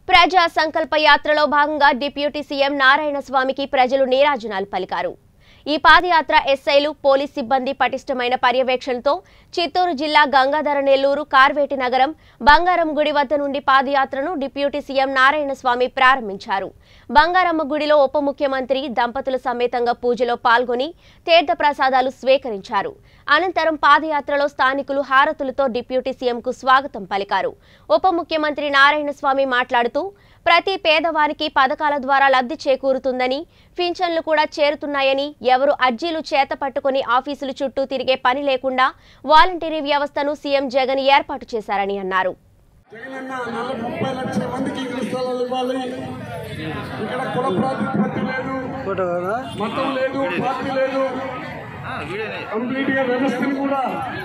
ప్రజా సంకల్ప యాత్రలో భాగంగా డిప్యూటీ సీఎం నారాయణ స్వామికి ప్రజలు నీరాజనాలు పలికారు ఈ పాదయాత్ర ఎస్ఐలు పోలీస్ సిబ్బంది పటిష్టమైన పర్యవేక్షణతో చిత్తూరు జిల్లా గంగాధర నెల్లూరు కార్వేటి నగరం బంగారం గుడి వద్ద నుండి పాదయాత్రను డిప్యూటీ సీఎం నారాయణ స్వామి ప్రారంభించారు బంగారమ్మ గుడిలో ఉప ముఖ్యమంత్రి దంపతుల సమేతంగా పూజలో పాల్గొని తీర్థ ప్రసాదాలు స్వీకరించారు అనంతరం పాదయాత్రలో స్థానికులు హారతులతో డిప్యూటీ సీఎంకు స్వాగతం పలికారు ఉప ముఖ్యమంత్రి నారాయణ స్వామి మాట్లాడుతూ ప్రతి పేదవారికి పథకాల ద్వారా లబ్ధి చేకూరుతుందని పింఛన్లు కూడా చేరుతున్నాయని ఎవరు అర్జీలు చేత పట్టుకుని ఆఫీసుల చుట్టూ తిరిగే పని లేకుండా వాలంటీరీ వ్యవస్థను సీఎం జగన్ ఏర్పాటు చేశారని అన్నారు జగనన్న నలభై ముప్పై లక్షల మందికి ఇల్లు స్థలాలు ఇవ్వాలి ఇక్కడ కుల ప్రాతిపత్తి లేదు ఫోటో కదా మతం లేదు పార్టీ లేదు కంప్లీట్ గా వ్యవస్థను కూడా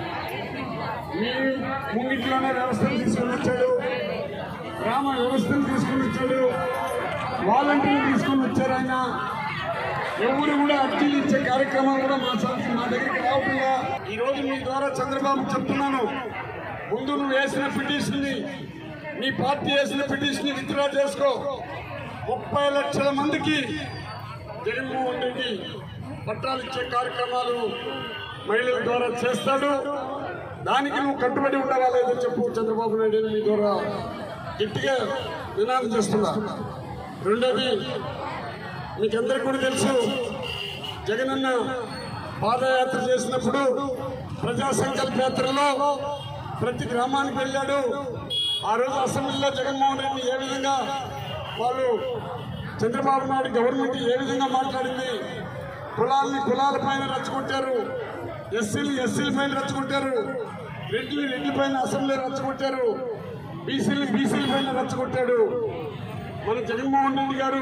మీ ముంగిట్లోనే వ్యవస్థను తీసుకుని వచ్చాడు గ్రామ వ్యవస్థను తీసుకుని వచ్చాడు వాలంటీర్లు తీసుకుని వచ్చారు ఆయన ఎవరు కూడా అర్జీలు ఇచ్చే కార్యక్రమం కూడా మా సంస్థ మా దగ్గరికి రావట్లా ఈ రోజు మీ ద్వారా చంద్రబాబు చెప్తున్నాను ముందు నువ్వు వేసిన పిటిషన్ ని నీ పార్టీ వేసిన పిటిషన్ ని విత్డ్రా చేసుకో ముప్పై లక్షల మందికి జగన్మోహన్ రెడ్డి పట్టాలు ఇచ్చే కార్యక్రమాలు మహిళల ద్వారా చేస్తాడు దానికి నువ్వు కట్టుబడి ఉండవా లేదో చెప్పు చంద్రబాబు నాయుడు అని మీ ద్వారా గట్టిగా నినాదం చేస్తున్నా రెండోది మీకందరికి కూడా తెలుసు జగనన్న పాదయాత్ర చేసినప్పుడు ప్రజా సంకల్ప యాత్రలో ప్రతి గ్రామానికి వెళ్ళాడు ఆ రోజు అసెంబ్లీలో జగన్మోహన్ రెడ్డి ఏ విధంగా వాళ్ళు చంద్రబాబు నాయుడు గవర్నమెంట్ ఏ విధంగా మాట్లాడింది కులాలని కులాల పైన రచ్చగొట్టారు ఎస్సీలు ఎస్సీల పైన రచ్చగొట్టారు రెడ్లు రెడ్ల పైన అసెంబ్లీ రచ్చగొట్టారు బీసీలు బీసీల పైన రచ్చగొట్టాడు మన జగన్మోహన్ రెడ్డి గారు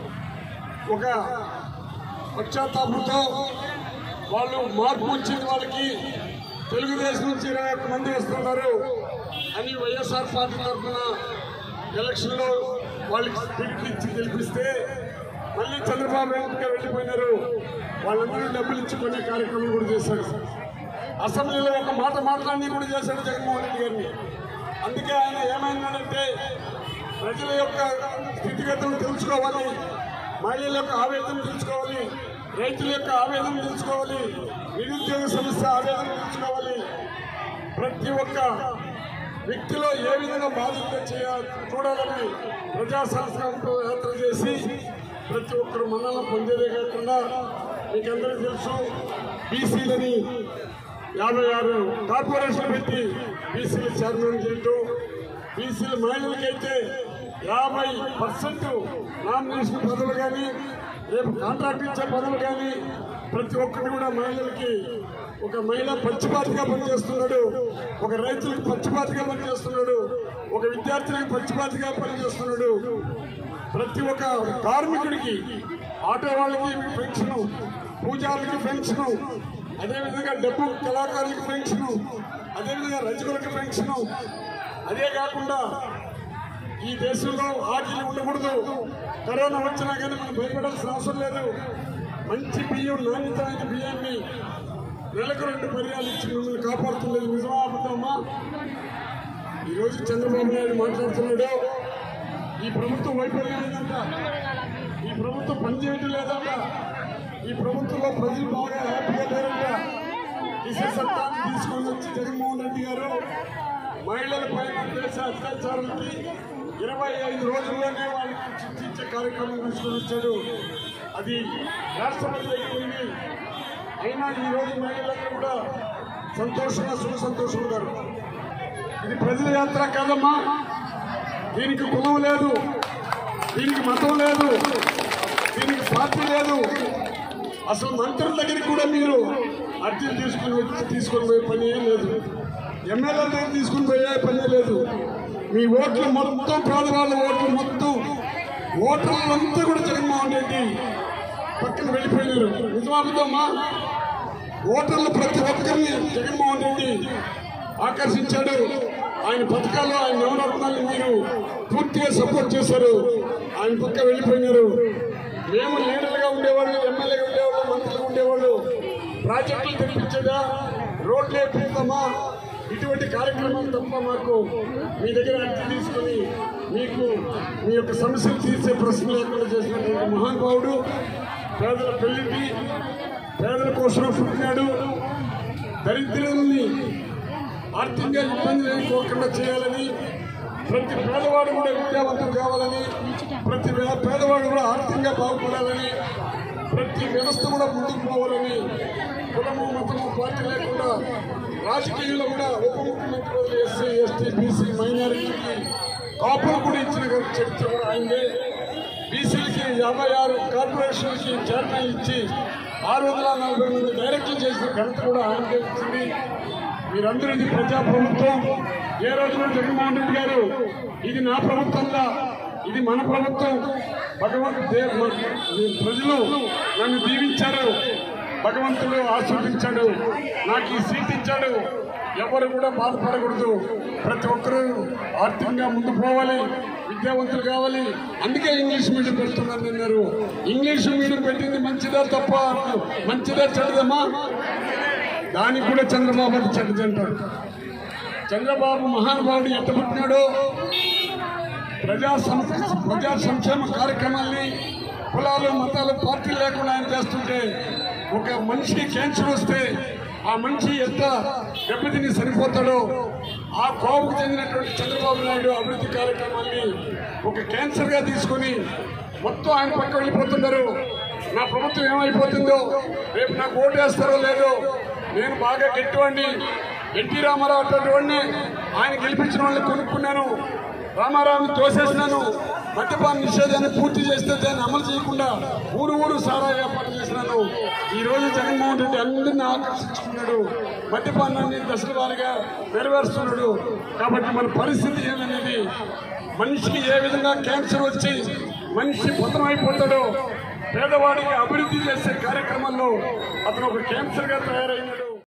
ఒక పశ్చాత్తాపంతో వాళ్ళు మార్పు వచ్చింది వాళ్ళకి తెలుగుదేశం నుంచి ఇరవై ఒక్క మంది వస్తున్నారు అని వైఎస్ఆర్ పార్టీ తరఫున ఎలక్షన్లో వాళ్ళకి టికెట్ ఇచ్చి గెలిపిస్తే మళ్ళీ చంద్రబాబు నాయుడు గారు వెళ్ళిపోయినారు వాళ్ళందరూ డబ్బులు ఇచ్చి కొనే కార్యక్రమం కూడా చేశారు అసెంబ్లీలో ఒక మాట మాట్లాడి కూడా చేశాడు జగన్మోహన్ రెడ్డి గారిని అందుకే ఆయన ఏమైనాడంటే ప్రజల యొక్క స్థితిగతులను తెలుసుకోవాలి మహిళల యొక్క ఆవేదన తెలుసుకోవాలి రైతుల యొక్క ఆవేదన తెలుసుకోవాలి నిరుద్యోగ సమస్య ఆవేదన తెలుసుకోవాలి ప్రతి ఒక్క వ్యక్తిలో ఏ విధంగా బాధ్యత చేయాలి చూడాలని ప్రజా సంస్కరణతో యాత్ర చేసి ప్రతి ఒక్కరు మన్నలను పొందేదే కాకుండా మీకందరికీ తెలుసు బీసీలని యాభై ఆరు కార్పొరేషన్ పెట్టి బీసీలు చైర్మన్ చేయటం బీసీల మహిళలకైతే యాభై పర్సెంట్ నామినేషన్ పదవులు కానీ రేపు కాంట్రాక్ట్ ఇచ్చే పదవులు కానీ ప్రతి ఒక్కటి కూడా మహిళలకి ఒక మహిళ పచ్చిపాతిగా పనిచేస్తున్నాడు ఒక రైతులకు పచ్చిపాతిగా పనిచేస్తున్నాడు ఒక విద్యార్థులకు పచ్చిపాతిగా పనిచేస్తున్నాడు ప్రతి ఒక్క కార్మికుడికి ఆటో వాళ్ళకి పెన్షన్ పూజారులకి పెన్షన్ అదేవిధంగా డబ్బు కళాకారులకి పెన్షన్ అదేవిధంగా రచకులకి పెన్షన్ అదే కాకుండా ఈ దేశంలో ఆకలి ఉండకూడదు కరోనా వచ్చినా కానీ మనం భయపడాల్సిన అవసరం లేదు మంచి బియ్యం నాణ్యతమైన బియ్యాన్ని నెలకు రెండు పర్యాలు ఇచ్చి మిమ్మల్ని కాపాడుతున్నది నిజమా అబద్ధమా ఈరోజు చంద్రబాబు నాయుడు మాట్లాడుతున్నాడు ఈ ప్రభుత్వం వైఫల్యం లేదంట ఈ ప్రభుత్వం పనిచేయటం లేదంట ఈ ప్రభుత్వంలో ప్రజలు బాగా హ్యాపీగా లేరంట దిశ చట్టాన్ని తీసుకొని వచ్చి జగన్మోహన్ రెడ్డి గారు మహిళలపై చేసే అత్యాచారాలకి ఇరవై ఐదు రోజుల్లోనే వాళ్ళకి శిక్షించే కార్యక్రమం తీసుకొని వచ్చాడు అది రాష్ట్రపతి దగ్గర ఉంది అయినా ఈ రోజు మహిళలందరూ కూడా సంతోషంగా సుఖ సంతోషం ఉన్నారు ఇది ప్రజల యాత్ర కాదమ్మా దీనికి కులం లేదు దీనికి మతం లేదు దీనికి పార్టీ లేదు అసలు మంత్రుల దగ్గరికి కూడా మీరు అర్జీలు తీసుకుని వచ్చి తీసుకొని పోయే పని ఏం లేదు ఎమ్మెల్యేల దగ్గర తీసుకుని పోయే పని లేదు మీ ఓట్లు మొత్తం పేదవాళ్ళ ఓట్లు మొత్తం ఓటర్లంతా కూడా జగన్మోహన్ రెడ్డి పక్కన వెళ్ళిపోయినారు నిజమాబుద్దమ్మా ఓటర్లు ప్రతి ఒక్కరిని జగన్మోహన్ రెడ్డి ఆకర్షించాడు ఆయన పథకాలు ఆయన నవరత్నాలు మీరు పూర్తిగా సపోర్ట్ చేశారు ఆయన పక్క వెళ్ళిపోయినారు మేము లీడర్గా ఉండేవాళ్ళు ఎమ్మెల్యేగా ఉండేవాళ్ళు మంత్రులుగా ఉండేవాళ్ళు ప్రాజెక్టులు తెప్పించేదా రోడ్లు వేపిస్తామా ఇటువంటి కార్యక్రమం తప్ప మాకు మీ దగ్గర అర్థం తీసుకొని మీకు మీ యొక్క సమస్యలు తీర్చే ప్రశ్న లేకుండా చేసినటువంటి మహానుభావుడు పేదల పెళ్లికి పేదల కోసం పుట్టినాడు దరిద్రుల్ని ఆర్థికంగా ఇబ్బంది లేకోకుండా చేయాలని ప్రతి పేదవాడు కూడా విద్యావంతులు కావాలని ప్రతి పే- పేదవాడు కూడా ఆర్థికంగా బాగుపడాలని ప్రతి వ్యవస్థ కూడా ముందుకు పోవాలని కులము మతము పార్టీ లేకుండా రాజకీయంలో కూడా ఉప ముఖ్యమంత్రి బదులు ఎస్సీ ఎస్టీ బీసీ మైనారిటీకి కాపులు కూడా ఇచ్చిన చరిత్ర కూడా ఆయనే బీసీలకి యాభై ఆరు కార్పొరేషన్లకి చైర్మన్ ఇచ్చి ఆరు వందల నలభై మంది డైరెక్టర్లు చేసిన ఘనత కూడా ఆయనకే వచ్చింది మీరందరూ ఇది ప్రజా ప్రభుత్వం ఏ రోజు కూడా జగన్మోహన్ రెడ్డి గారు ఇది నా ప్రభుత్వంగా ఇది మన ప్రభుత్వం భగవంతు దే- మ- ఈ ప్రజలు నన్ను దీవించారు భగవంతుడు ఆస్వాదించాడు నాకు ఈ సీట్ ఇచ్చాడు ఎవరు కూడా బాధపడకూడదు ప్రతి ఒక్కరూ ఆర్థికంగా ముందు పోవాలి విద్యావంతులు కావాలి అందుకే ఇంగ్లీష్ మీడియం పెడుతున్నారు అన్నారు ఇంగ్లీష్ మీడియం పెట్టింది మంచిదా తప్ప మంచిదా చెడ్డదమ్మా దానికి కూడా చంద్రబాబు అంటే చెడ్డది అంటాడు చంద్రబాబు మహానుభావుడు ఎట్ట పుట్టినాడో ప్రజా సం- ప్రజా సంక్షేమ కార్యక్రమాల్ని కులాలు మతాలు పార్టీలు లేకుండా ఆయన చేస్తుంటే ఒక మనిషికి క్యాన్సర్ వస్తే ఆ మనిషి ఎంత దెబ్బతిని సరిపోతాడో ఆ కోపకు చెందినటువంటి చంద్రబాబు నాయుడు అభివృద్ధి కార్యక్రమాల్ని ఒక క్యాన్సర్గా తీసుకొని మొత్తం ఆయన పక్క వెళ్ళిపోతున్నారు నా ప్రభుత్వం ఏమైపోతుందో రేపు నాకు ఓటు వేస్తారో లేదో నేను బాగా గట్టివాడిని ఎన్టీ రామారావు అటువంటి వాడిని ఆయన గెలిపించిన వాళ్ళని కొనుక్కున్నాను రామారావుని తోసేసినాను మద్యపాన నిషేధాన్ని పూర్తి చేస్తే దాన్ని అమలు చేయకుండా ఊరు ఊరు సారా వ్యాపారం చేసినాను ఈ రోజు జగన్మోహన్ రెడ్డి అందరిని ఆకర్షించుకున్నాడు మద్యపానాన్ని దశల వారీగా నెరవేరుస్తున్నాడు కాబట్టి మన పరిస్థితి ఏమనేది మనిషికి ఏ విధంగా క్యాన్సర్ వచ్చి మనిషి పతనమైపోతాడో పేదవాడికి అభివృద్ధి చేసే కార్యక్రమంలో అతను ఒక క్యాన్సర్గా తయారైనాడు